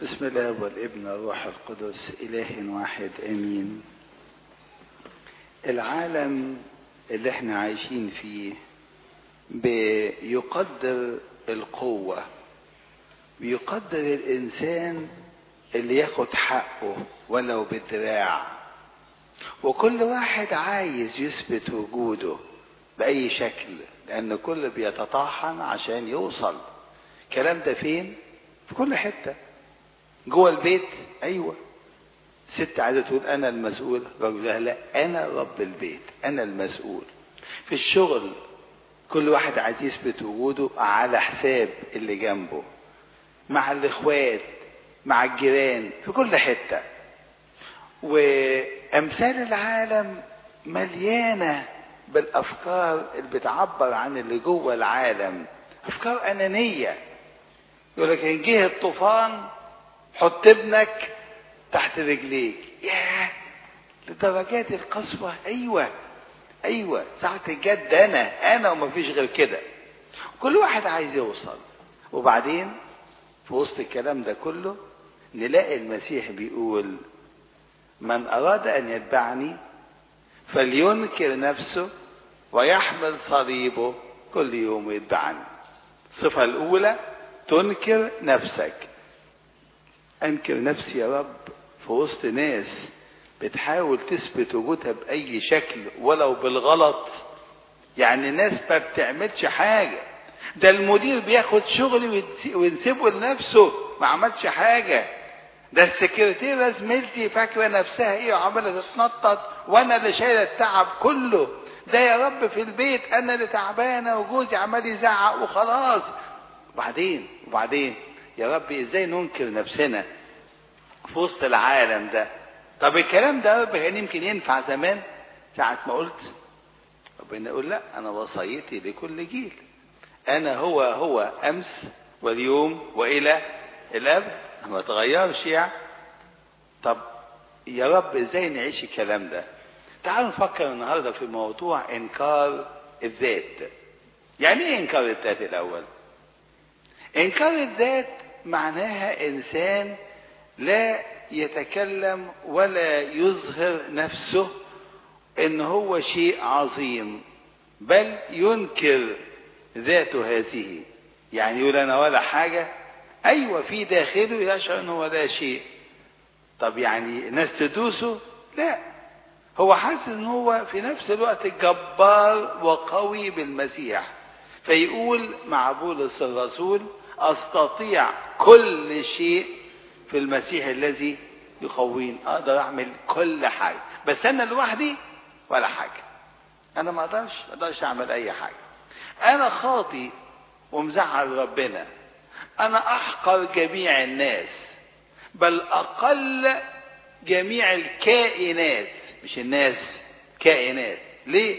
بسم الله والابن والروح القدس إله واحد آمين العالم اللي احنا عايشين فيه بيقدر القوة بيقدر الإنسان اللي ياخد حقه ولو بالدراع وكل واحد عايز يثبت وجوده بأي شكل لأن كل بيتطاحن عشان يوصل الكلام ده فين؟ في كل حتة جوه البيت أيوة ست عايزة تقول أنا المسؤول الراجل لا لا أنا رب البيت أنا المسؤول في الشغل كل واحد عايز يثبت وجوده على حساب اللي جنبه مع الإخوات مع الجيران في كل حتة وأمثال العالم مليانة بالأفكار اللي بتعبر عن اللي جوه العالم أفكار أنانية يقول لك إن جه الطوفان حط ابنك تحت رجليك ياه لدرجات القسوة أيوة أيوة ساعة الجد أنا أنا ومفيش غير كده كل واحد عايز يوصل وبعدين في وسط الكلام ده كله نلاقي المسيح بيقول من أراد أن يتبعني فلينكر نفسه ويحمل صليبه كل يوم يتبعني الصفة الأولى تنكر نفسك أنكر نفسي يا رب في وسط ناس بتحاول تثبت وجودها بأي شكل ولو بالغلط يعني ناس ما بتعملش حاجة ده المدير بياخد شغل وينسبه لنفسه ما عملش حاجة ده السكرتيرة زميلتي فاكرة نفسها ايه وعمالة تتنطط وانا اللي شايلة التعب كله ده يا رب في البيت انا اللي تعبانة وجوزي عمال يزعق وخلاص وبعدين وبعدين يا رب ازاي ننكر نفسنا في وسط العالم ده طب الكلام ده يا رب كان يمكن ينفع زمان ساعة ما قلت ربنا يقول لا انا وصيتي لكل جيل انا هو هو امس واليوم والى الابد ما تغيرش يعني طب يا رب ازاي نعيش الكلام ده تعالوا نفكر النهارده في موضوع انكار الذات يعني ايه انكار الذات الاول انكار الذات معناها انسان لا يتكلم ولا يظهر نفسه ان هو شيء عظيم بل ينكر ذاته هذه يعني يقول انا ولا حاجه ايوه في داخله يشعر ان هو لا شيء طب يعني ناس تدوسه لا هو حاسس ان هو في نفس الوقت جبار وقوي بالمسيح فيقول مع بولس الرسول استطيع كل شيء في المسيح الذي يقوين اقدر اعمل كل حاجه بس انا لوحدي ولا حاجه انا ما اقدرش ما اقدرش اعمل اي حاجه انا خاطي ومزعل ربنا انا احقر جميع الناس بل اقل جميع الكائنات مش الناس كائنات ليه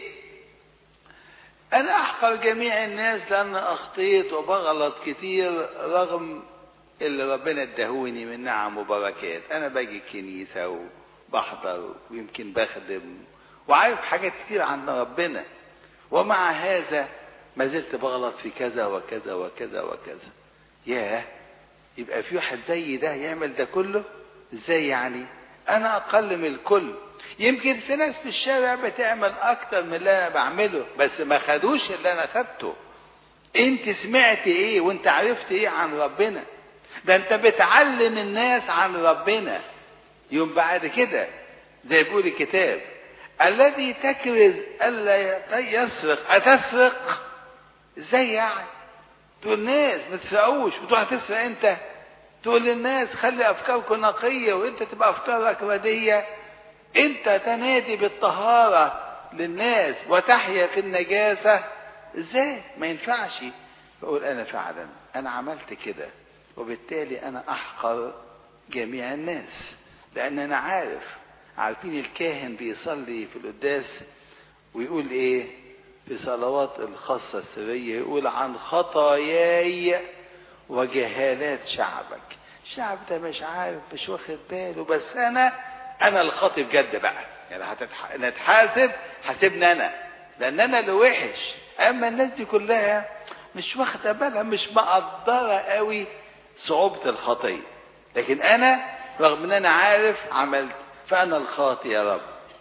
انا احقر جميع الناس لان اخطيت وبغلط كتير رغم اللي ربنا ادهوني من نعم وبركات انا باجي الكنيسه وبحضر ويمكن بخدم وعارف حاجات كتير عن ربنا ومع هذا ما زلت بغلط في كذا وكذا وكذا وكذا ياه يبقى في واحد زي ده يعمل ده كله ازاي يعني انا اقل من الكل يمكن في ناس في الشارع بتعمل اكتر من اللي انا بعمله بس ما خدوش اللي انا خدته انت سمعت ايه وانت عرفت ايه عن ربنا ده انت بتعلم الناس عن ربنا يوم بعد كده زي بيقول الكتاب الذي تكرز الا يسرق اتسرق ازاي يعني تقول الناس ما تسرقوش وتروح تسرق انت تقول للناس خلي افكاركم نقيه وانت تبقى افكارك رديه انت تنادي بالطهاره للناس وتحيا في النجاسه ازاي ما ينفعش بقول انا فعلا انا عملت كده وبالتالي انا احقر جميع الناس لان انا عارف عارفين الكاهن بيصلي في القداس ويقول ايه في صلوات الخاصة السرية يقول عن خطاياي وجهالات شعبك الشعب ده مش عارف مش واخد باله بس انا انا الخاطي بجد بقى يعني هتتح... نتحاسب حاسبني انا لان انا اللي وحش اما الناس دي كلها مش واخده بالها مش مقدره قوي صعوبه الخطيه لكن انا رغم ان انا عارف عملت فانا الخاطئ يا رب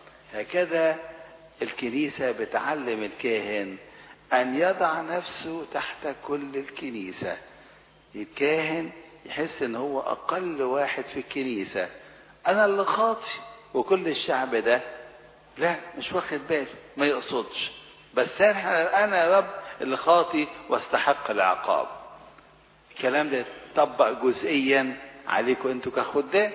هكذا الكنيسة بتعلم الكاهن أن يضع نفسه تحت كل الكنيسة الكاهن يحس ان هو اقل واحد في الكنيسة انا اللي خاطي وكل الشعب ده لا مش واخد باله ما يقصدش بس انا انا يا رب اللي خاطي واستحق العقاب الكلام ده طبق جزئيا عليكم انتوا كخدام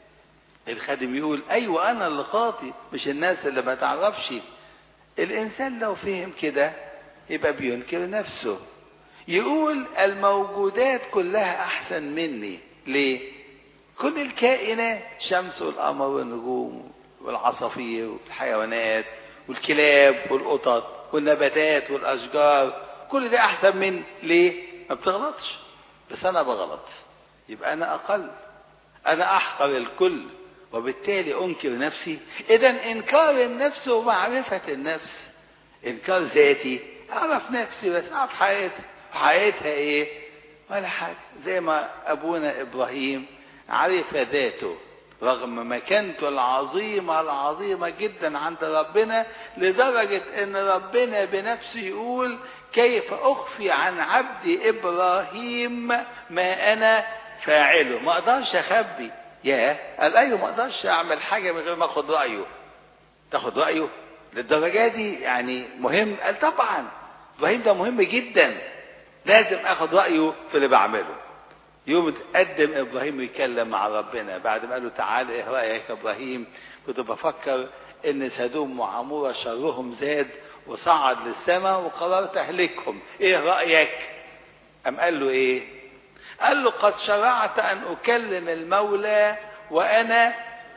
الخادم يقول ايوه انا اللي خاطي مش الناس اللي ما تعرفش الانسان لو فهم كده يبقى بينكر نفسه يقول الموجودات كلها احسن مني ليه كل الكائنات الشمس والقمر والنجوم والعصافير والحيوانات والكلاب والقطط والنباتات والاشجار كل ده احسن من ليه ما بتغلطش بس انا بغلط يبقى انا اقل انا احقر الكل وبالتالي انكر نفسي اذا انكار النفس ومعرفه النفس انكار ذاتي اعرف نفسي بس اعرف حياتي حياتها ايه ولا حاجه زي ما ابونا ابراهيم عرف ذاته رغم مكانته العظيمة العظيمة جدا عند ربنا لدرجة ان ربنا بنفسه يقول كيف اخفي عن عبدي ابراهيم ما انا فاعله ما اقدرش اخبي يا قال ايوه ما اقدرش اعمل حاجة من غير ما اخد رأيه تاخد رأيه للدرجة دي يعني مهم قال طبعا ابراهيم ده مهم جدا لازم اخد رأيه في اللي بعمله يوم تقدم ابراهيم يتكلم مع ربنا بعد ما قال له تعال ايه رايك يا ابراهيم كنت بفكر ان سدوم وعموره شرهم زاد وصعد للسماء وقررت اهلكهم ايه رايك ام قال له ايه قال له قد شرعت ان اكلم المولى وانا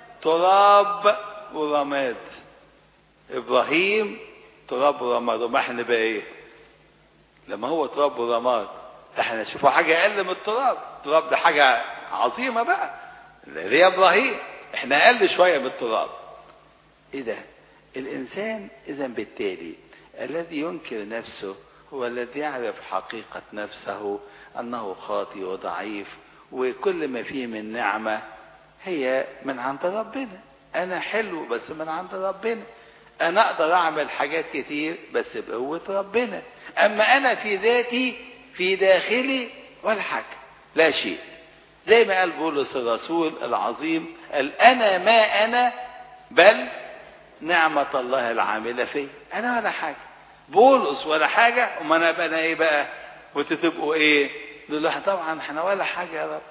تراب ورماد ابراهيم تراب ورماد وما احنا بقى ايه لما هو تراب ورماد احنا نشوفوا حاجة أقل من التراب التراب ده حاجة عظيمة بقى اللي هي إبراهيم احنا أقل شوية من التراب إيه ده الإنسان إذا بالتالي الذي ينكر نفسه هو الذي يعرف حقيقة نفسه أنه خاطئ وضعيف وكل ما فيه من نعمة هي من عند ربنا أنا حلو بس من عند ربنا أنا أقدر أعمل حاجات كتير بس بقوة ربنا أما أنا في ذاتي في داخلي ولا حاجة لا شيء زي ما قال بولس الرسول العظيم قال أنا ما أنا بل نعمة الله العاملة في أنا ولا حاجة بولس ولا حاجة وما أنا بقى أنا إيه بقى وتبقوا إيه نقول طبعا إحنا ولا حاجة يا رب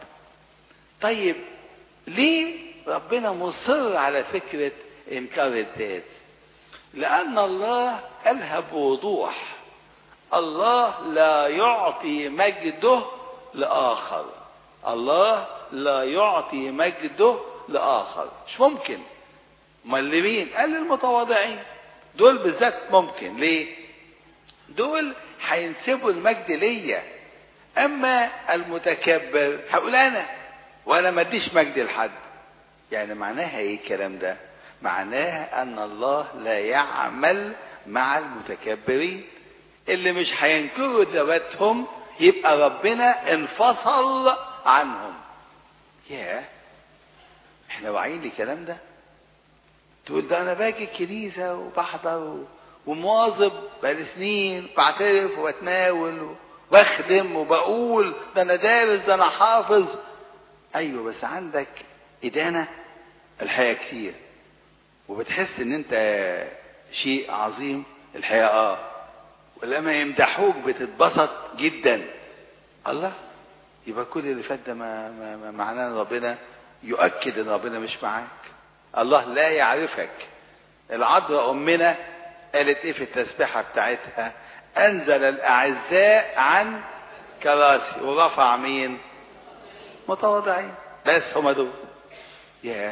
طيب ليه ربنا مصر على فكرة إنكار الذات لأن الله قالها بوضوح الله لا يعطي مجده لآخر الله لا يعطي مجده لآخر مش ممكن امال مين قال المتواضعين دول بالذات ممكن ليه دول هينسبوا المجد ليا اما المتكبر هقول انا وانا ما اديش مجد لحد يعني معناها ايه الكلام ده معناها ان الله لا يعمل مع المتكبرين اللي مش هينكروا ذواتهم يبقى ربنا انفصل عنهم ياه احنا واعيين للكلام ده تقول ده انا باجي الكنيسه وبحضر ومواظب بقالي سنين بعترف واتناول واخدم وبقول ده انا دارس ده انا حافظ ايوه بس عندك ادانه الحقيقه كتير وبتحس ان انت شيء عظيم الحقيقه اه ولما يمدحوك بتتبسط جدا الله يبقى كل اللي فات ده ما, ما, ما معناه ان ربنا يؤكد ان ربنا مش معاك الله لا يعرفك العذراء امنا قالت ايه في التسبيحه بتاعتها انزل الاعزاء عن كراسي ورفع مين متواضعين بس هم دول ياه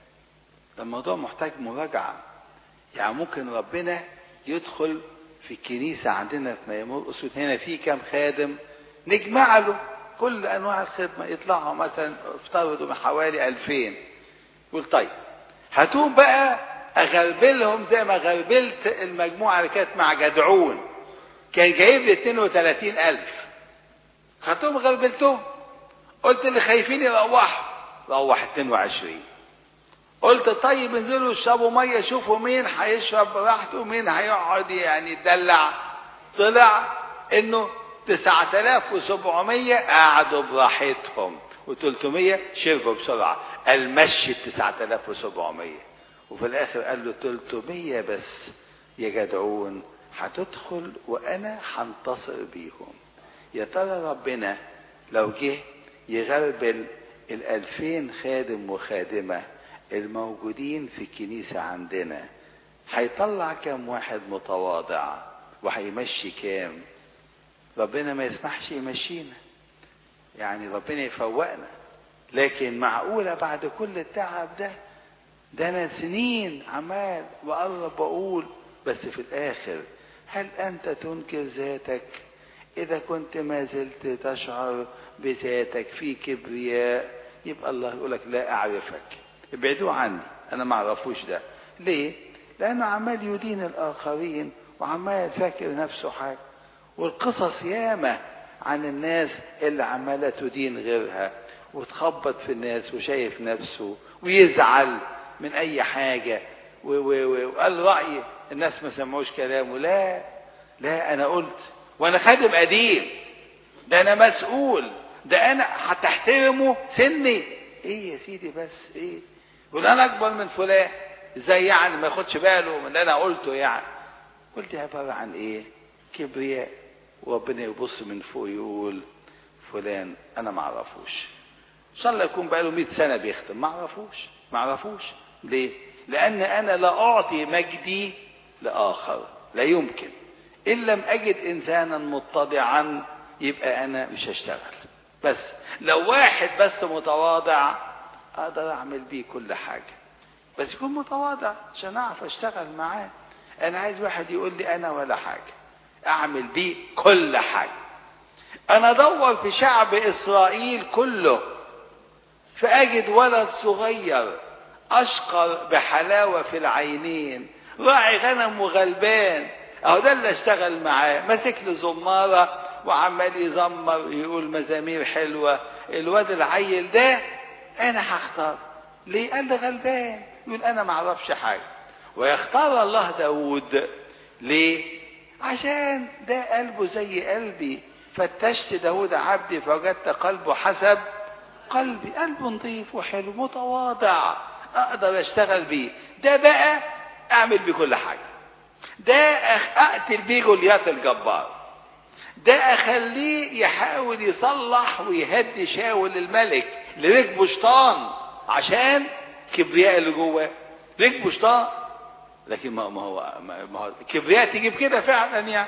ده الموضوع محتاج مراجعه يعني ممكن ربنا يدخل في الكنيسة عندنا في ميمون أسود هنا في كام خادم نجمع له كل أنواع الخدمة يطلعوا مثلا افترضوا من حوالي 2000 يقول طيب هاتوهم بقى أغربلهم زي ما غربلت المجموعة اللي كانت مع جدعون كان جايب لي 32000 خدتهم غربلتهم قلت اللي خايفين يروحوا روح 22 قلت طيب انزلوا اشربوا ميه شوفوا مين هيشرب براحته ومين هيقعد يعني يدلع طلع انه 9700 قعدوا براحتهم و300 شربوا بسرعه المشي ال 9700 وفي الاخر قال له 300 بس يا جدعون هتدخل وانا هنتصر بيهم يا ترى ربنا لو جه يغربل الألفين خادم وخادمة الموجودين في الكنيسة عندنا هيطلع كام واحد متواضع وهيمشي كام ربنا ما يسمحش يمشينا يعني ربنا يفوقنا لكن معقولة بعد كل التعب ده ده أنا سنين عمال بقرب بقول بس في الآخر هل أنت تنكر ذاتك إذا كنت ما زلت تشعر بذاتك في كبرياء يبقى الله يقول لك لا أعرفك ابعدوا عني أنا ما أعرفوش ده ليه؟ لأنه عمال يدين الآخرين وعمال فاكر نفسه حاجة والقصص ياما عن الناس اللي عمالة تدين غيرها وتخبط في الناس وشايف نفسه ويزعل من أي حاجة وقال رأي الناس ما سمعوش كلامه لا لا أنا قلت وأنا خادم قديم ده أنا مسؤول ده أنا هتحترمه سني إيه يا سيدي بس إيه يقول أنا أكبر من فلان إزاي يعني ما ياخدش باله من اللي أنا قلته يعني قلت عبارة عن إيه كبرياء وربنا يبص من فوق يقول فلان انا ما اعرفوش ان شاء الله يكون بقاله 100 سنه بيختم ما اعرفوش ما اعرفوش ليه لان انا لا اعطي مجدي لاخر لا يمكن ان لم اجد انسانا متضعا يبقى انا مش هشتغل بس لو واحد بس متواضع اقدر اعمل بيه كل حاجه بس يكون متواضع عشان اعرف اشتغل معاه انا عايز واحد يقول لي انا ولا حاجه اعمل بيه كل حاجه انا ادور في شعب اسرائيل كله فاجد ولد صغير اشقر بحلاوه في العينين راعي غنم وغلبان اهو ده اللي اشتغل معاه ماسك له زماره وعمال يزمر يقول مزامير حلوه الواد العيل ده انا هختار ليه قال لي غلبان يقول انا ما اعرفش حاجه ويختار الله داود ليه عشان ده قلبه زي قلبي فتشت داود عبدي فوجدت قلبه حسب قلبي قلبه نظيف وحلو متواضع اقدر اشتغل بيه ده بقى اعمل بيه كل حاجه ده اقتل بيه جوليات الجبار ده اخليه يحاول يصلح ويهدي شاول الملك اللي ركبه شيطان عشان كبرياء اللي جواه ركبه شيطان لكن ما ما هو ما هو الكبرياء تيجي بكده فعلا يعني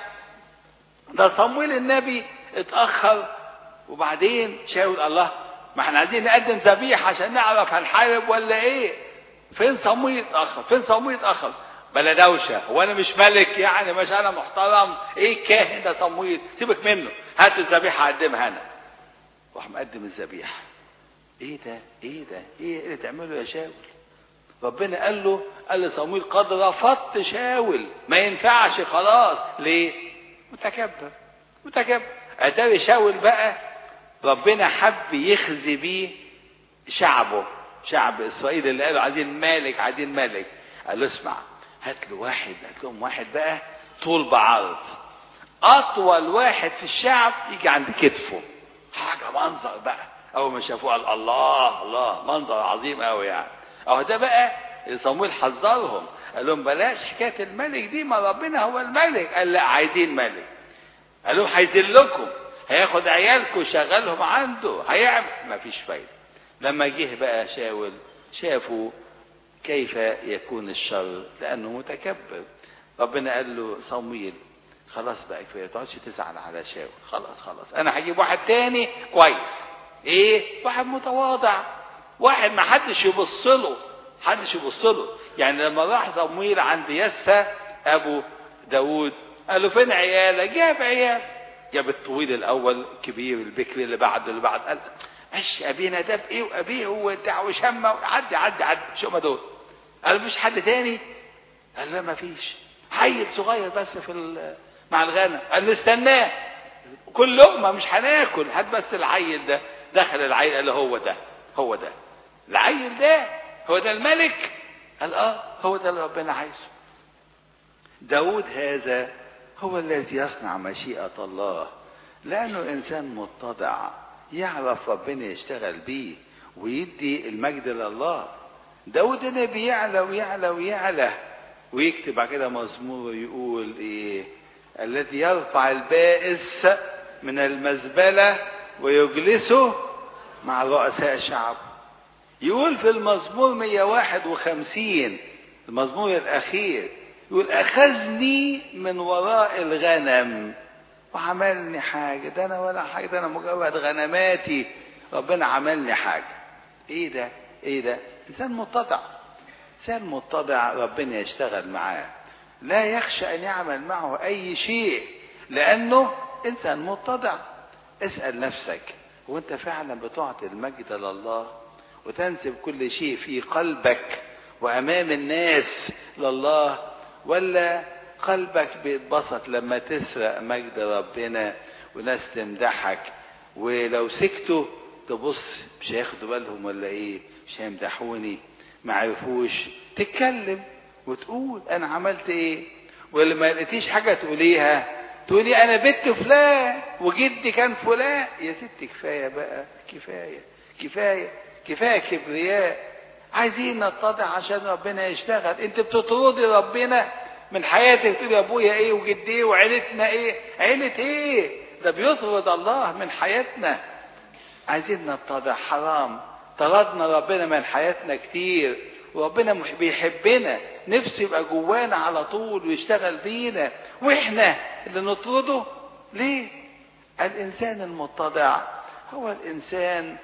ده صمويل النبي اتاخر وبعدين شاول الله ما احنا عايزين نقدم ذبيحه عشان نعرف هنحارب ولا ايه فين صمويل اتاخر فين صمويل اتاخر بلا دوشه هو انا مش ملك يعني مش انا محترم ايه الكاهن ده صمويل سيبك منه هات الذبيحه اقدمها انا راح مقدم الذبيحه ايه ده ايه ده ايه اللي تعمله يا شاول ربنا قال له قال لصمويل قد رفضت شاول ما ينفعش خلاص ليه متكبر متكبر اتاري شاول بقى ربنا حب يخزي بيه شعبه شعب اسرائيل اللي قالوا عايزين مالك عايزين مالك قال له اسمع هات له واحد هات لهم واحد بقى طول بعرض اطول واحد في الشعب يجي عند كتفه حاجه منظر بقى اول ما شافوه قال الله الله منظر عظيم قوي يعني اهو ده بقى صمويل حذرهم قال لهم بلاش حكايه الملك دي ما ربنا هو الملك قال لا عايزين ملك قال لهم هيذلكم هياخد عيالكم يشغلهم عنده هيعمل ما فيش فايده لما جه بقى شاول شافوا كيف يكون الشر لانه متكبر ربنا قال له صمويل خلاص بقى كفايه ما تقعدش تزعل على شاول خلاص خلاص انا هجيب واحد تاني كويس ايه واحد متواضع واحد ما حدش يبص له حدش يبص له يعني لما راح صمويل عند يسى ابو داود قال له فين عيالك جاب عيال جاب الطويل الاول الكبير البكري اللي بعده اللي بعد قال مش ابينا ده بايه وابيه وبتاع وشمه عدي عدي عدي شو ما دول قال مفيش حد تاني قال لا مفيش عيل صغير بس في مع الغنم قال نستناه كل لقمه مش هناكل هات بس العيل ده دخل العيل قال له هو ده هو ده العيل ده هو ده الملك قال اه هو ده اللي ربنا عايزه داود هذا هو الذي يصنع مشيئة الله لأنه إنسان متضع يعرف ربنا يشتغل بيه ويدي المجد لله داود هنا بيعلى ويعلى ويعلى ويكتب بعد كده مزمور ويقول ايه الذي يرفع البائس من المزبلة ويجلسه مع رؤساء الشعب يقول في المزمور 151 المزمور الأخير يقول أخذني من وراء الغنم وعملني حاجة ده أنا ولا حاجة ده أنا مجرد غنماتي ربنا عملني حاجة إيه ده إيه ده إنسان متضع إنسان متضع ربنا يشتغل معاه لا يخشى أن يعمل معه أي شيء لأنه إنسان متضع اسأل نفسك هو أنت فعلا بتعطي المجد لله وتنسب كل شيء في قلبك وأمام الناس لله ولا قلبك بيتبسط لما تسرق مجد ربنا وناس تمدحك ولو سكتوا تبص مش هياخدوا بالهم ولا ايه مش هيمدحوني ما عرفوش تتكلم وتقول انا عملت ايه واللي ما لقيتيش حاجه تقوليها تقولي انا بنت فلان وجدي كان فلان يا ست كفايه بقى كفايه كفايه كفايه كبرياء عايزين نتضع عشان ربنا يشتغل انت بتطردي ربنا من حياتك تقول يا ابويا ايه وجدي ايه وعيلتنا ايه عيلة ايه ده بيطرد الله من حياتنا عايزين نتضع حرام طردنا ربنا من حياتنا كتير وربنا مش بيحبنا نفسه يبقى جوانا على طول ويشتغل بينا واحنا اللي نطرده ليه الانسان المتضع هو الانسان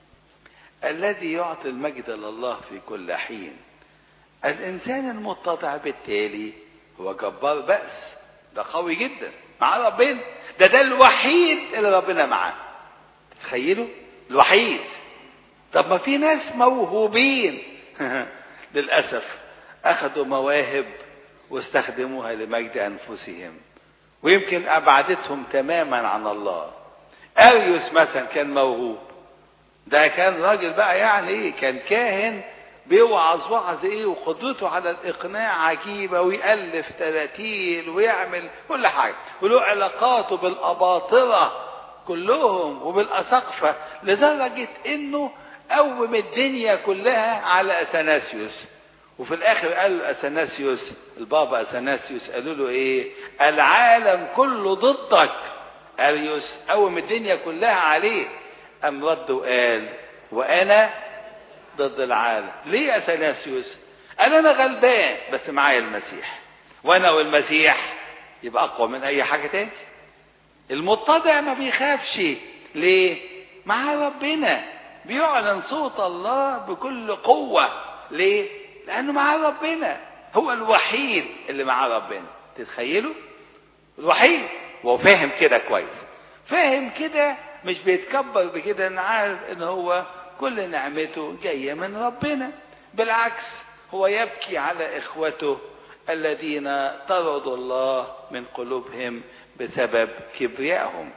الذي يعطي المجد لله في كل حين الانسان المتضع بالتالي هو جبار بأس ده قوي جدا مع ربنا ده ده الوحيد اللي ربنا معاه تخيلوا الوحيد طب ما في ناس موهوبين للأسف أخذوا مواهب واستخدموها لمجد أنفسهم ويمكن أبعدتهم تماما عن الله أريوس مثلا كان موهوب ده كان راجل بقى يعني ايه كان كاهن بيوعظ وعظ ايه وقدرته على الاقناع عجيبه ويالف تراتيل ويعمل كل حاجه وله علاقاته بالاباطره كلهم وبالاساقفه لدرجه انه قوم الدنيا كلها على اثناسيوس وفي الاخر قال اثناسيوس البابا اثناسيوس قالوا له ايه العالم كله ضدك اريوس قوم الدنيا كلها عليه قام رد وقال وانا ضد العالم ليه يا اثناسيوس قال انا غلبان بس معايا المسيح وانا والمسيح يبقى اقوى من اي حاجه تاني المتضع ما بيخافش ليه مع ربنا بيعلن صوت الله بكل قوه ليه لانه مع ربنا هو الوحيد اللي مع ربنا تتخيلوا الوحيد وهو فاهم كده كويس فاهم كده مش بيتكبر بكده ان عارف ان هو كل نعمته جايه من ربنا بالعكس هو يبكي على اخوته الذين طردوا الله من قلوبهم بسبب كبريائهم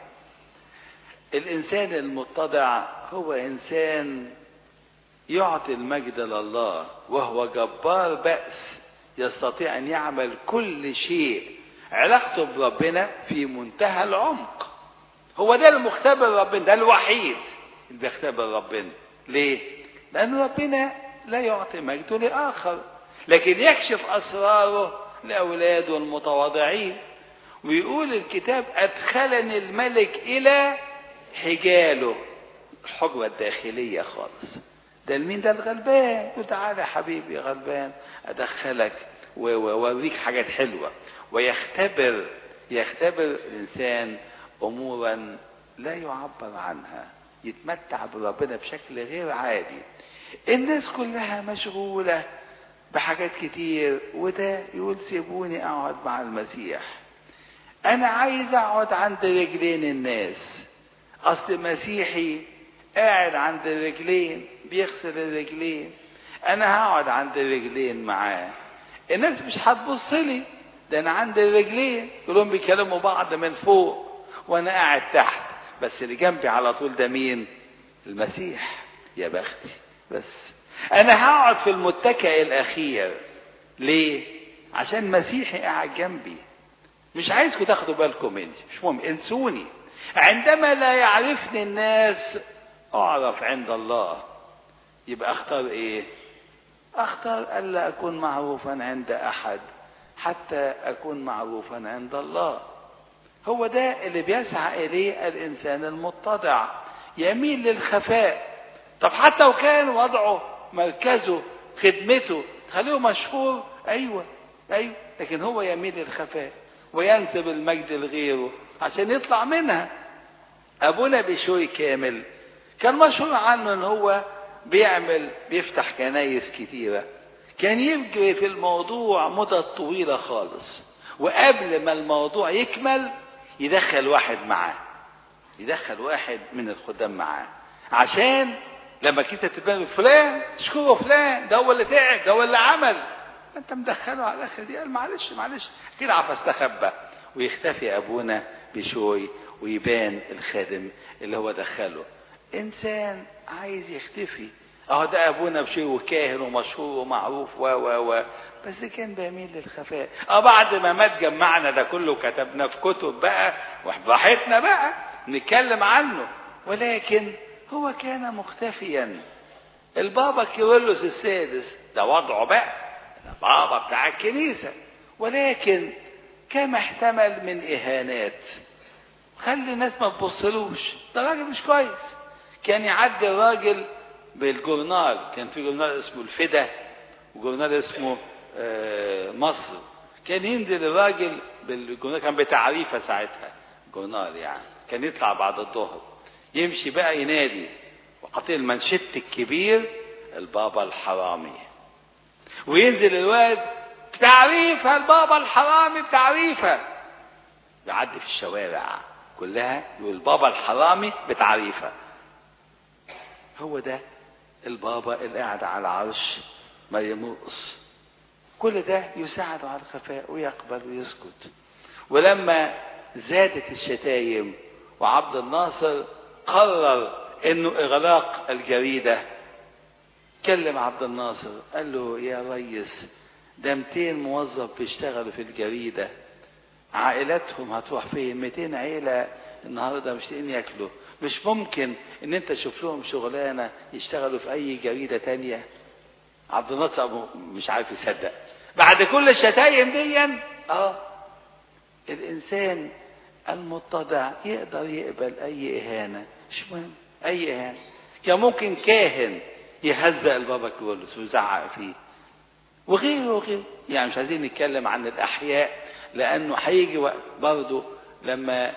الانسان المتضع هو انسان يعطي المجد لله وهو جبار بأس يستطيع ان يعمل كل شيء علاقته بربنا في منتهى العمق هو ده المختبر ربنا ده الوحيد اللي بيختبر ربنا ليه لان ربنا لا يعطي مجده لاخر لكن يكشف اسراره لاولاده المتواضعين ويقول الكتاب ادخلني الملك الى حجاله الحجره الداخليه خالص ده المين ده الغلبان يقول تعالى يا حبيبي يا غلبان ادخلك واوريك حاجات حلوه ويختبر يختبر الانسان امورا لا يعبر عنها يتمتع بربنا بشكل غير عادي الناس كلها مشغوله بحاجات كتير وده يقول سيبوني اقعد مع المسيح انا عايز اقعد عند رجلين الناس اصل مسيحي قاعد عند الرجلين بيغسل الرجلين انا هقعد عند الرجلين معاه الناس مش هتبص لي ده انا عند الرجلين كلهم بيكلموا بعض من فوق وانا قاعد تحت بس اللي جنبي على طول ده مين المسيح يا بختي بس انا هقعد في المتكئ الاخير ليه عشان مسيحي قاعد جنبي مش عايزكم تاخدوا بالكم مني مش مهم انسوني عندما لا يعرفني الناس اعرف عند الله يبقى اختار ايه اختار الا اكون معروفا عند احد حتى اكون معروفا عند الله هو ده اللي بيسعى اليه الانسان المتضع يميل للخفاء طب حتى لو كان وضعه مركزه خدمته خليه مشهور ايوه ايوه لكن هو يميل للخفاء وينسب المجد لغيره عشان يطلع منها ابونا بشوي كامل كان مشهور عنه ان هو بيعمل بيفتح كنايس كتيرة كان يجري في الموضوع مدة طويلة خالص وقبل ما الموضوع يكمل يدخل واحد معاه يدخل واحد من الخدام معاه عشان لما كنت تبان فلان تشكره فلان ده هو اللي تعب ده هو اللي عمل انت مدخله على الاخر دي قال معلش معلش كده عارف استخبى ويختفي ابونا بشوي ويبان الخادم اللي هو دخله انسان عايز يختفي اهو ده ابونا بشوي وكاهن ومشهور ومعروف و و و بس كان بيميل للخفاء اه بعد ما مات جمعنا ده كله كتبنا في كتب بقى وبراحتنا بقى نتكلم عنه ولكن هو كان مختفيا البابا كيرلس السادس ده وضعه بقى ده بابا بتاع الكنيسة ولكن كم احتمل من إهانات خلي الناس ما تبصلوش ده راجل مش كويس كان يعدي الراجل بالجورنال كان في جورنال اسمه الفدا وجورنال اسمه آه مصر كان ينزل الراجل بالجورنال كان بتعريفه ساعتها جورنال يعني كان يطلع بعد الظهر يمشي بقى ينادي وقطيع المنشط الكبير البابا الحرامي وينزل الواد بتعريفه البابا الحرامي بتعريفه يعدي في الشوارع كلها يقول البابا الحرامي بتعريفه هو ده البابا اللي قاعد على العرش ما يمرقص كل ده يساعده على الخفاء ويقبل ويسكت ولما زادت الشتايم وعبد الناصر قرر انه اغلاق الجريده كلم عبد الناصر قال له يا ريس ده 200 موظف بيشتغلوا في الجريده عائلاتهم هتروح فين 200 عيله النهارده مش لاقيين ياكلوا مش ممكن ان انت تشوف لهم شغلانه يشتغلوا في اي جريده تانية عبد الناصر مش عارف يصدق بعد كل الشتايم دي اه الانسان المتضع يقدر يقبل اي اهانه مش مهم اي اهانه كان ممكن كاهن يهزأ البابا كرولوس ويزعق فيه وغيره وغيره يعني مش عايزين نتكلم عن الاحياء لانه هيجي وقت برضه لما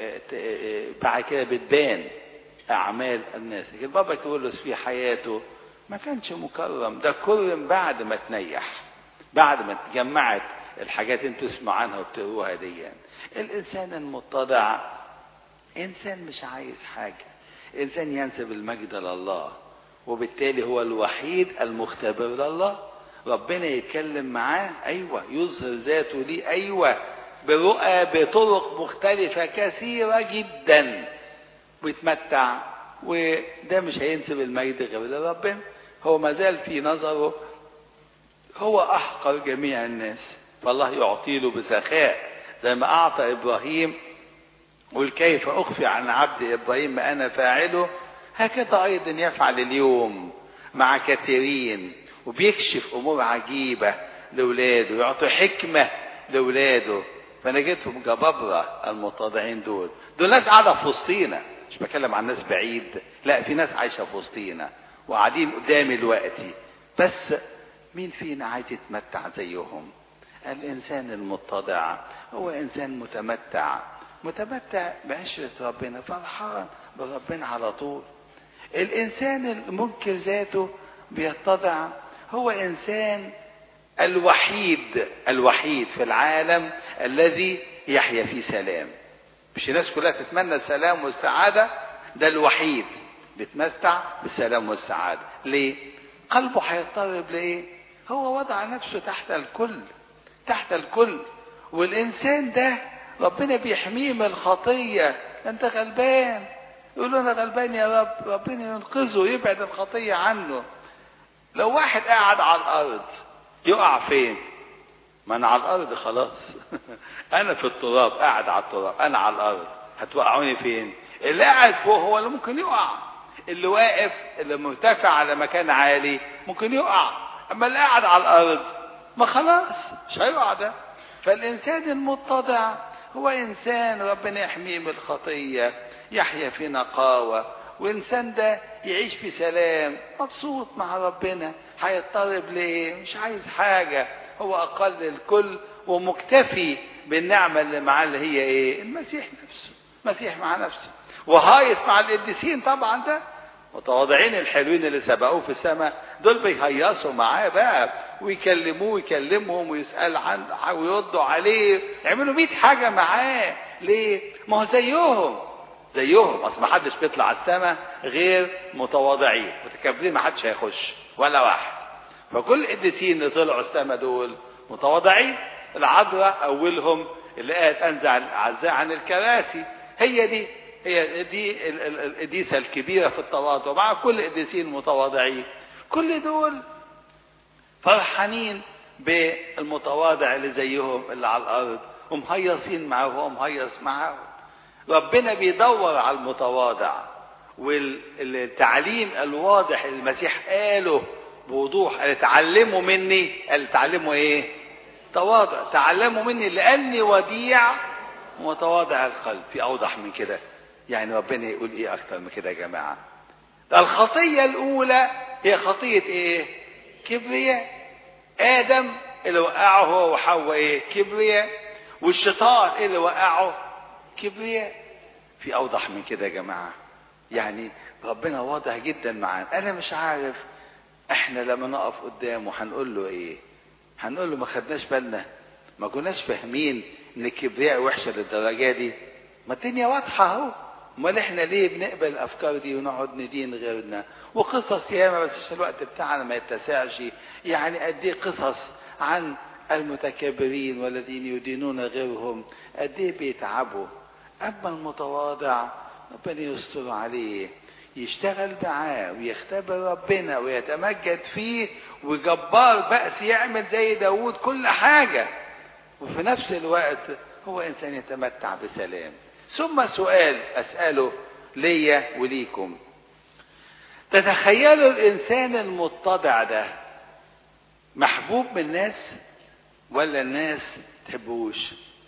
بعد كده بتبان اعمال الناس لكن بابا كرولوس في حياته ما كانش مكرم ده كرم بعد ما تنيح بعد ما اتجمعت الحاجات انتوا تسمعوا عنها وبتقروها دي الانسان المتضع انسان مش عايز حاجه انسان ينسب المجد لله وبالتالي هو الوحيد المختبر لله ربنا يتكلم معاه ايوه يظهر ذاته ليه ايوه برؤى بطرق مختلفه كثيره جدا ويتمتع وده مش هينسب المجد غير لربنا هو ما زال في نظره هو احقر جميع الناس فالله يعطي له بسخاء زي ما اعطى ابراهيم قل كيف اخفي عن عبد ابراهيم ما انا فاعله هكذا ايضا يفعل اليوم مع كثيرين وبيكشف امور عجيبه لاولاده يعطي حكمه لاولاده فانا جيتهم جبابره المتضعين دول دول ناس قاعده في وسطينا مش بتكلم عن ناس بعيد لا في ناس عايشه في وسطينا وقاعدين قدامي دلوقتي بس مين فينا عايز يتمتع زيهم الانسان المتضع هو انسان متمتع متمتع بعشرة ربنا فرحان بربنا على طول الانسان المنكر ذاته بيتضع هو انسان الوحيد الوحيد في العالم الذي يحيا في سلام مش الناس كلها تتمنى السلام والسعادة ده الوحيد بيتمتع بالسلام والسعادة ليه قلبه هيضطرب ليه هو وضع نفسه تحت الكل تحت الكل والإنسان ده ربنا بيحميه من الخطية أنت غلبان يقول له أنا غلبان يا رب ربنا ينقذه يبعد الخطية عنه لو واحد قاعد على الارض يقع فين ما انا على الارض خلاص انا في التراب قاعد على التراب انا على الارض هتوقعوني فين اللي قاعد فوق هو اللي ممكن يقع اللي واقف اللي مرتفع على مكان عالي ممكن يقع اما اللي قاعد على الارض ما خلاص مش هيقع ده فالانسان المتضع هو انسان ربنا يحميه من الخطيه يحيا في نقاوه وانسان ده يعيش في سلام مبسوط مع ربنا هيضطرب ليه مش عايز حاجه هو اقل الكل ومكتفي بالنعمه اللي معاه اللي هي ايه المسيح نفسه المسيح مع نفسه وهايص مع القديسين طبعا ده متواضعين الحلوين اللي سبقوه في السماء دول بيهيصوا معاه بقى ويكلموه ويكلمهم ويسأل عن ويردوا عليه يعملوا 100 حاجة معاه ليه؟ ما هو زيهم زيهم اصل ما حدش بيطلع على السماء غير متواضعين متكبرين ما حدش هيخش ولا واحد فكل القديسين اللي طلعوا السماء دول متواضعين العذراء اولهم اللي قالت انزع الاعزاء عن الكراسي هي دي هي دي القديسة الكبيرة في التواضع مع كل القديسين المتواضعين كل دول فرحانين بالمتواضع اللي زيهم اللي على الأرض ومهيصين معاه وهو مهيص معاه ربنا بيدور على المتواضع والتعليم الواضح اللي المسيح قاله بوضوح قال تعلموا مني قال تعلموا ايه تواضع تعلموا مني لاني وديع ومتواضع القلب في اوضح من كده يعني ربنا يقول ايه اكتر من كده يا جماعه الخطيه الاولى هي خطيه ايه كبرياء ادم اللي وقعه هو وحواء ايه كبرياء والشيطان اللي وقعه كبرياء في اوضح من كده يا جماعه يعني ربنا واضح جدا معانا انا مش عارف احنا لما نقف قدامه هنقول له ايه هنقول له ما خدناش بالنا ما كناش فاهمين ان الكبرياء وحشه للدرجه دي ما الدنيا واضحه اهو امال احنا ليه بنقبل الافكار دي ونقعد ندين غيرنا وقصص ياما بس الوقت بتاعنا ما يتسعش يعني قد ايه قصص عن المتكبرين والذين يدينون غيرهم قد ايه بيتعبوا اما المتواضع ربنا يستر عليه يشتغل معاه ويختبر ربنا ويتمجد فيه وجبار بأس يعمل زي داود كل حاجة وفي نفس الوقت هو إنسان يتمتع بسلام ثم سؤال أسأله ليا وليكم تتخيلوا الإنسان المتضع ده محبوب من الناس ولا الناس تحبوش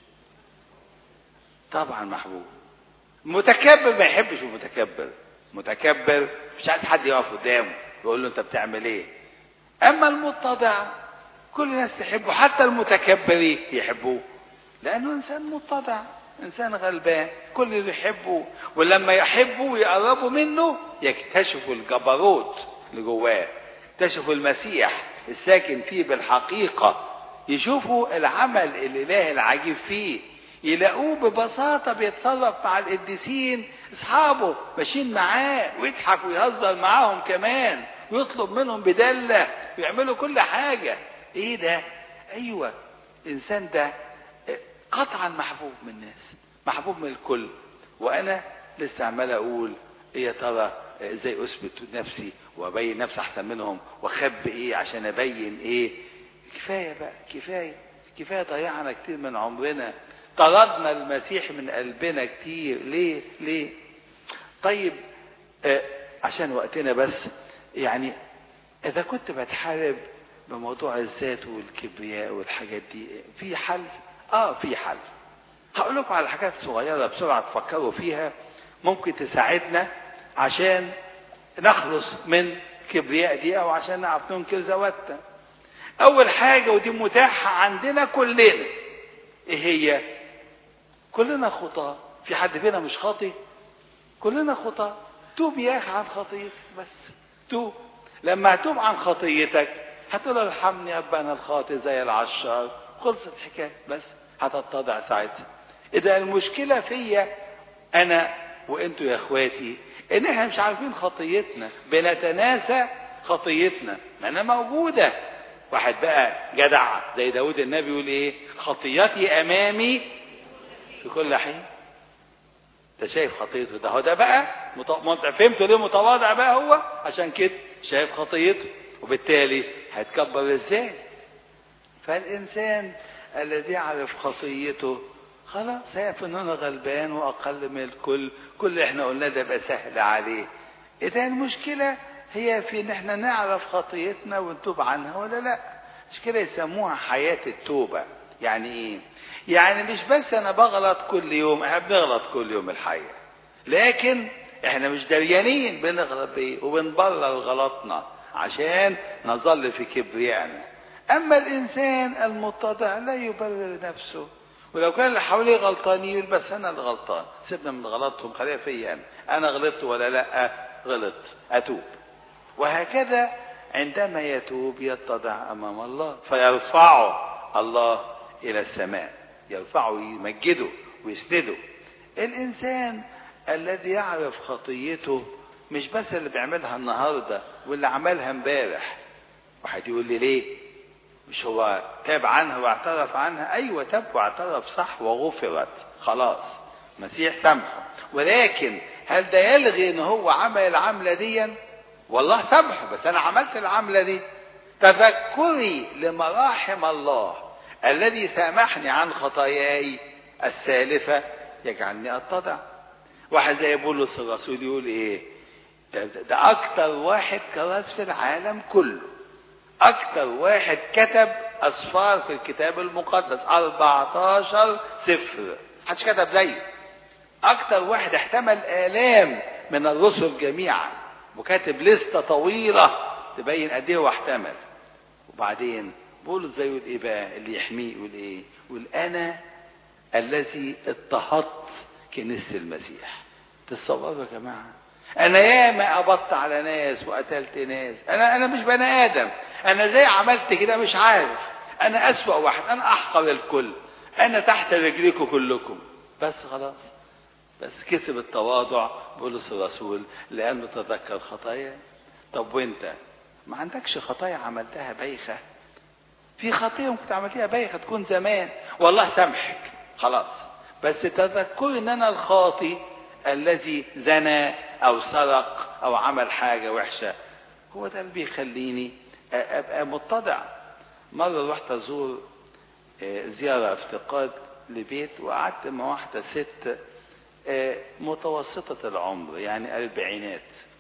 طبعا محبوب متكبر ما يحبش المتكبر متكبر مش عايز حد يقف قدامه يقول له انت بتعمل ايه اما المتضع كل الناس تحبه حتى المتكبرين يحبوه لانه انسان متضع انسان غلبان كل اللي يحبه ولما يحبوا ويقربوا منه يكتشفوا الجبروت اللي جواه يكتشفوا المسيح الساكن فيه بالحقيقه يشوفوا العمل الالهي العجيب فيه يلاقوه ببساطة بيتصرف مع القديسين أصحابه ماشيين معاه ويضحك ويهزر معاهم كمان ويطلب منهم بدلة ويعملوا كل حاجة إيه ده؟ أيوة الإنسان ده قطعا محبوب من الناس محبوب من الكل وأنا لسه عمال أقول إيه يا ترى ازاي اثبت نفسي وابين نفسي احسن منهم واخبي ايه عشان ابين ايه كفايه بقى كفايه كفايه ضيعنا كتير من عمرنا طردنا المسيح من قلبنا كتير ليه ليه طيب آه عشان وقتنا بس يعني اذا كنت بتحارب بموضوع الذات والكبرياء والحاجات دي في حل اه في حل هقول لكم على حاجات صغيرة بسرعة تفكروا فيها ممكن تساعدنا عشان نخلص من كبرياء دي او عشان نعرف ننكر ذواتنا اول حاجة ودي متاحة عندنا كلنا ايه هي كلنا خطاة في حد فينا مش خاطي كلنا خطاة توب يا اخي عن خطيتك بس توب لما هتوب عن خطيتك هتقول ارحمني يا ابا انا الخاطي زي العشار خلصت الحكايه بس هتتضع ساعتها اذا المشكله فيا انا وانتوا يا اخواتي ان احنا مش عارفين خطيتنا بنتناسى خطيتنا ما انا موجوده واحد بقى جدع زي داود النبي يقول ايه خطيتي امامي في كل حين انت شايف خطيته ده هو ده بقى مط... فهمتوا ليه متواضع بقى هو عشان كده شايف خطيته وبالتالي هيتكبر ازاي فالانسان الذي يعرف خطيته خلاص هيعرف ان انا غلبان واقل من الكل كل اللي احنا قلناه ده يبقى سهل عليه اذا المشكله هي في ان احنا نعرف خطيتنا ونتوب عنها ولا لا مش كده يسموها حياه التوبه يعني ايه يعني مش بس انا بغلط كل يوم احنا بنغلط كل يوم الحقيقه لكن احنا مش دريانين بنغلط بايه وبنبرر غلطنا عشان نظل في كبريائنا اما الانسان المتضع لا يبرر نفسه ولو كان اللي حواليه غلطانين يقول بس انا اللي غلطان سيبنا من غلطهم خليها فيا انا انا غلطت ولا لا غلط اتوب وهكذا عندما يتوب يتضع امام الله فيرفعه الله الى السماء يرفعه يمجده ويسنده الانسان الذي يعرف خطيته مش بس اللي بيعملها النهارده واللي عملها امبارح واحد يقول لي ليه مش هو تاب عنها واعترف عنها ايوه تاب واعترف صح وغفرت خلاص مسيح سامحه ولكن هل ده يلغي ان هو عمل العمله دي والله سامحه بس انا عملت العمله دي تذكري لمراحم الله الذي سامحني عن خطاياي السالفه يجعلني اتضع واحد زي بولس الرسول يقول ايه ده, ده اكتر واحد كراس في العالم كله اكتر واحد كتب اسفار في الكتاب المقدس 14 سفر محدش كتب زيه اكتر واحد احتمل الام من الرسل جميعا وكاتب لستة طويلة تبين قد ايه هو احتمل وبعدين بولس زي يقول ايه بقى اللي يحميه يقول ايه يقول انا الذي اضطهدت كنيسة المسيح تصوروا يا جماعة انا ياما قبضت على ناس وقتلت ناس انا انا مش بني ادم انا زي عملت كده مش عارف انا اسوأ واحد انا احقر الكل انا تحت رجليكم كلكم بس خلاص بس كسب التواضع بولس الرسول لانه تذكر خطايا طب وانت ما عندكش خطايا عملتها بايخه في خطيه ممكن تعمليها بايخه تكون زمان والله سامحك خلاص بس تذكري ان انا الخاطي الذي زنى او سرق او عمل حاجه وحشه هو ده اللي بيخليني ابقى متضع مره رحت ازور زياره افتقاد لبيت وقعدت مع واحده ست متوسطة العمر يعني أربعينات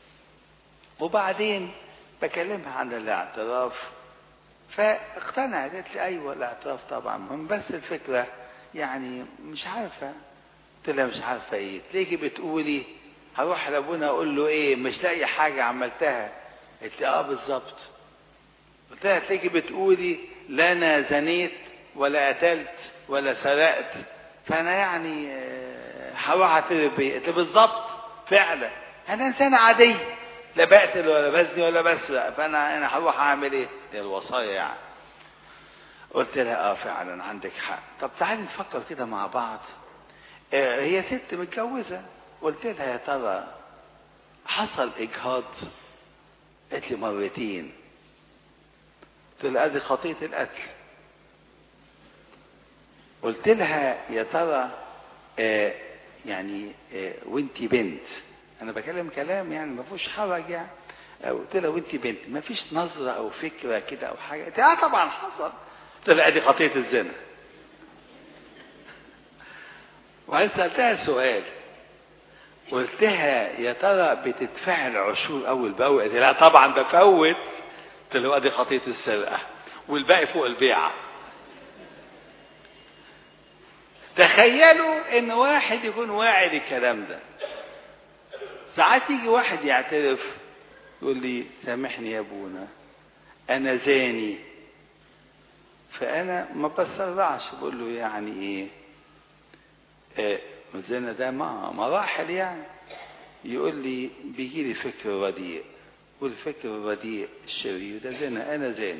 وبعدين بكلمها عن الاعتراف فاقتنعت قالت لي أيوة الاعتراف طبعا مهم بس الفكرة يعني مش عارفة قلت لها مش عارفة إيه تلاقي بتقولي هروح لأبونا أقول له إيه مش لاقي حاجة عملتها قلت لي آه بالظبط قلت لها تلاقي بتقولي لا أنا زنيت ولا قتلت ولا سرقت فأنا يعني هروح اعترف بيه قلت بالظبط فعلا انا انسان عادي لا بقتل ولا بزني ولا بسرق فانا انا هروح اعمل ايه؟ دي الوصايا يعني قلت لها اه فعلا عندك حق طب تعالي نفكر كده مع بعض آه هي ست متجوزه قلت لها يا ترى حصل اجهاض قالت لي مرتين قلت لها ادي خطيه القتل قلت لها يا ترى آه يعني وانت بنت انا بكلم كلام يعني ما فيهوش حرج يعني قلت لها وانت بنت ما فيش نظره او فكره كده او حاجه قلت اه طبعا حصل قلت لها ادي خطيه الزنا وبعدين سالتها سؤال قلت لها يا ترى بتدفع العشور اول باول قالت لا طبعا بفوت قلت له ادي خطيه السرقه والباقي فوق البيعه تخيلوا ان واحد يكون واعي الكلام ده ساعات يجي واحد يعترف يقول لي سامحني يا ابونا انا زاني فانا ما بسرعش بقول له يعني ايه آه الزنا ده ما مراحل يعني يقول لي بيجي لي فكر رديء والفكر الرديء الشرير ده زنا انا زاني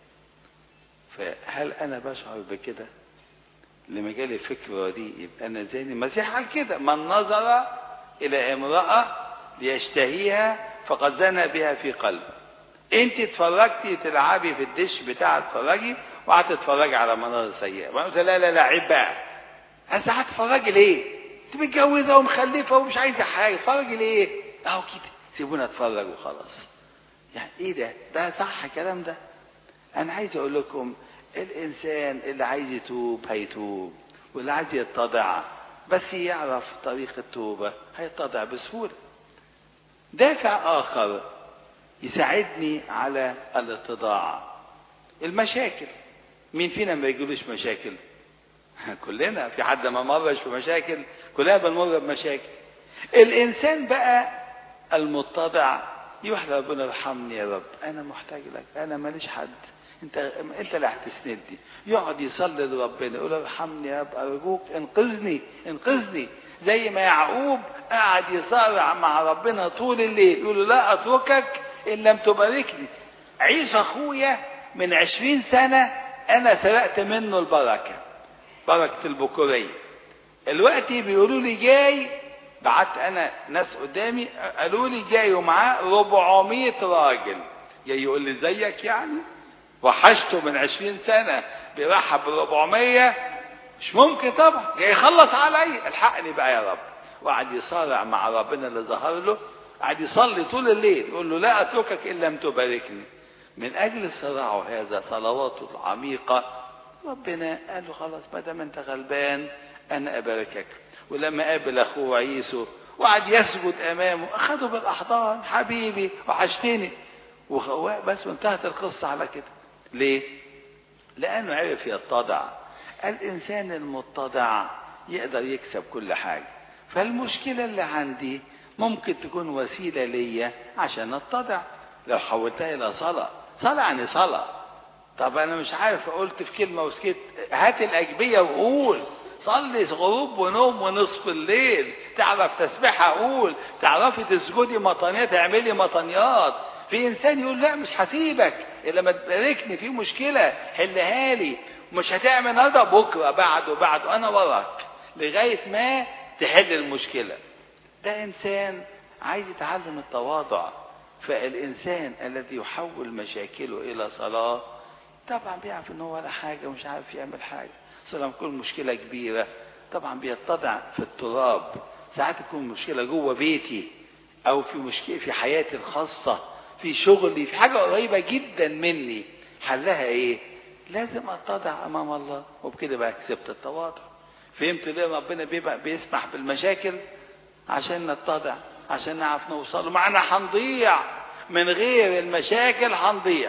فهل انا بشعر بكده لما جالي فكرة دي يبقى أنا زاني المسيح قال كده من نظر إلى امرأة ليشتهيها فقد زنى بها في قلبه أنت اتفرجتي تلعبي في الدش بتاع تتفرجي وقعدت تتفرجي على مناظر سيئة وأنا قلت لا لا لا عيب بقى أنت هتتفرجي ليه؟ أنت متجوزة ومخلفة ومش عايزة حاجة تتفرجي ليه؟ أهو كده سيبونا اتفرج وخلاص يعني ايه ده ده صح الكلام ده انا عايز اقول لكم الانسان اللي عايز يتوب هيتوب واللي عايز يتضع بس يعرف طريق التوبة هيتضع بسهولة دافع آخر يساعدني على الاتضاع المشاكل مين فينا ما يجيلوش مشاكل كلنا في حد ما مرش في مشاكل كلنا بنمر بمشاكل الانسان بقى المتضع يروح لربنا ارحمني يا رب انا محتاج لك انا ماليش حد انت انت اللي هتسندني يقعد يصلي لربنا يقول ارحمني يا رب ارجوك انقذني انقذني زي ما يعقوب قعد يصارع مع ربنا طول الليل يقول له لا اتركك ان لم تباركني عيسى اخويا من عشرين سنة انا سرقت منه البركة بركة البكورية الوقت بيقولوا لي جاي بعت انا ناس قدامي قالوا لي جاي ومعاه 400 راجل جاي يقول لي زيك يعني وحشته من 20 سنة بيرحب ب 400 مش ممكن طبعا جاي يخلص عليا الحقني بقى يا رب وقعد يصارع مع ربنا اللي ظهر له قعد يصلي طول الليل يقول له لا اتركك ان لم تباركني من اجل صراعه هذا صلواته العميقه ربنا قال له خلاص ما دام انت غلبان انا اباركك ولما قابل اخوه عيسو وقعد يسجد امامه اخده بالاحضان حبيبي وحشتني بس وانتهت القصه على كده ليه لانه عرف يتضع الانسان المتضع يقدر يكسب كل حاجه فالمشكله اللي عندي ممكن تكون وسيله ليا عشان اتضع لو حولتها الى صلاه صلاه يعني صلاه طب انا مش عارف قلت في كلمه وسكت هات الاجبيه وقول صلي غروب ونوم ونصف الليل تعرف تسبيحة قول تعرفي تسجدي مطانيات اعملي مطانيات في انسان يقول لا مش هسيبك الا ما تباركني في مشكله حلها لي مش هتعمل هذا بكره بعده بعده انا وراك لغايه ما تحل المشكله ده انسان عايز يتعلم التواضع فالانسان الذي يحول مشاكله الى صلاه طبعا بيعرف ان هو ولا حاجه ومش عارف يعمل حاجه لما تكون مشكله كبيره طبعا بيتضع في التراب ساعات تكون مشكله جوه بيتي او في مشكله في حياتي الخاصه في شغلي في حاجه قريبه جدا مني حلها ايه لازم اتضع امام الله وبكده بقى كسبت التواضع فهمت ليه ربنا بيبقى بيسمح بالمشاكل عشان نتضع عشان نعرف نوصل معنا هنضيع من غير المشاكل هنضيع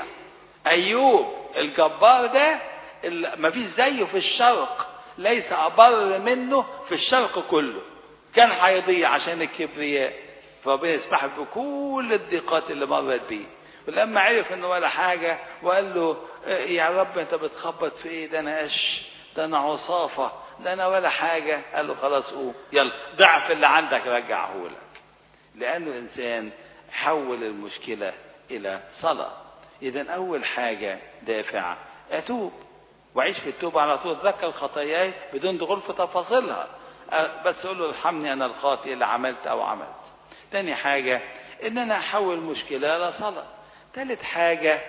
ايوب الجبار ده ما فيش زيه في الشرق ليس أبر منه في الشرق كله كان هيضيع عشان الكبرياء فربنا يسمح بكل الضيقات اللي مرت بيه ولما عرف انه ولا حاجة وقال له يا رب انت بتخبط في ايه ده انا قش ده انا عصافة ده انا ولا حاجة قال له خلاص قوم يلا ضعف اللي عندك رجعه لك لانه انسان حول المشكلة الى صلاة اذا اول حاجة دافع اتوب وعيش في التوبة على طول اتذكر خطاياي بدون دخول في تفاصيلها بس اقول له ارحمني انا الخاطئ اللي عملت او عملت تاني حاجة ان انا احول مشكلة الى صلاة تالت حاجة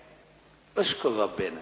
اشكر ربنا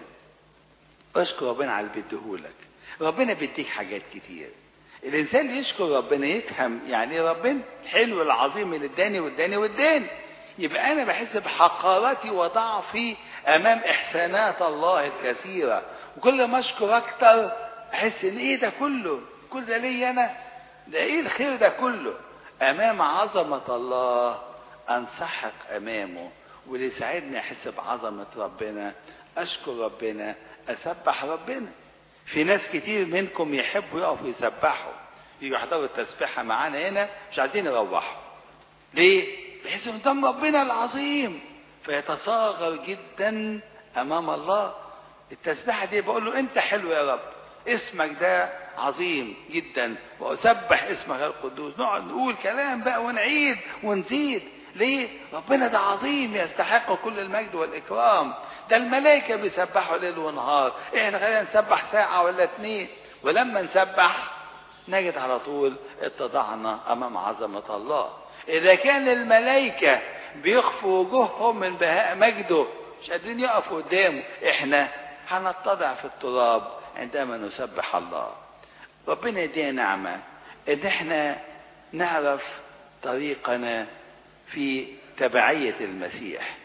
اشكر ربنا على اللي بيديهولك ربنا بيديك حاجات كتير الانسان اللي يشكر ربنا يفهم يعني ايه ربنا الحلو العظيم اللي اداني واداني واداني يبقى انا بحس بحقارتي وضعفي امام احسانات الله الكثيره وكل ما اشكر اكتر احس ان ايه ده كله كل ده ليا انا ده ايه الخير ده كله امام عظمه الله انسحق امامه واللي يساعدني احس بعظمه ربنا اشكر ربنا اسبح ربنا في ناس كتير منكم يحبوا يقفوا يسبحوا يجوا يحضروا التسبيحه معانا هنا مش عايزين يروحوا ليه بحيث ان قدام ربنا العظيم فيتصاغر جدا امام الله التسبيحه دي بقول له انت حلو يا رب اسمك ده عظيم جدا واسبح اسمك القدوس نقعد نقول كلام بقى ونعيد ونزيد ليه ربنا ده عظيم يستحق كل المجد والاكرام ده الملائكه بيسبحوا ليل ونهار احنا خلينا نسبح ساعه ولا اتنين ولما نسبح نجد على طول اتضعنا امام عظمه الله اذا كان الملائكه بيخفوا وجوههم من بهاء مجده مش قادرين يقفوا قدامه احنا هنتضع في التراب عندما نسبح الله ربنا يدينا نعمة ان احنا نعرف طريقنا في تبعية المسيح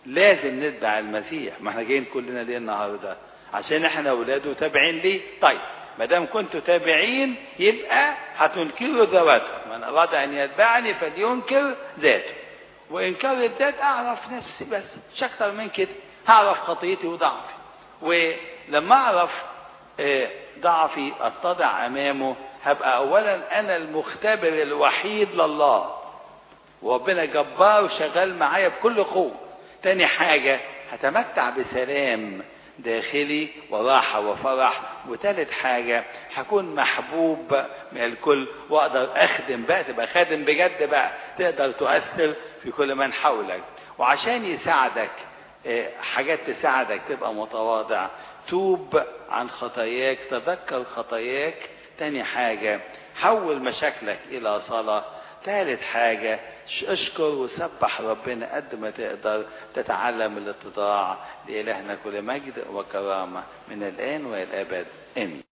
لازم نتبع المسيح ما احنا جايين كلنا ليه النهارده عشان احنا اولاده تابعين ليه طيب ما دام كنتوا تابعين يبقى هتنكروا ذواتكم من اراد ان يتبعني فلينكر ذاته وانكار الذات اعرف نفسي بس مش اكتر من كده هعرف خطيتي وضعفي ولما اعرف آه، ضعفي اتضع امامه هبقى اولا انا المختبر الوحيد لله وربنا جبار وشغال معايا بكل قوه تاني حاجه هتمتع بسلام داخلي وراحة وفرح وتالت حاجة هكون محبوب من الكل واقدر اخدم بقى تبقى خادم بجد بقى تقدر تؤثر في كل من حولك وعشان يساعدك آه، حاجات تساعدك تبقى متواضع توب عن خطاياك تذكر خطاياك تاني حاجة حول مشاكلك إلى صلاة ثالث حاجة ش- اشكر وسبح ربنا قد ما تقدر تتعلم الاتضاع لإلهنا كل مجد وكرامة من الآن وإلى الأبد آمين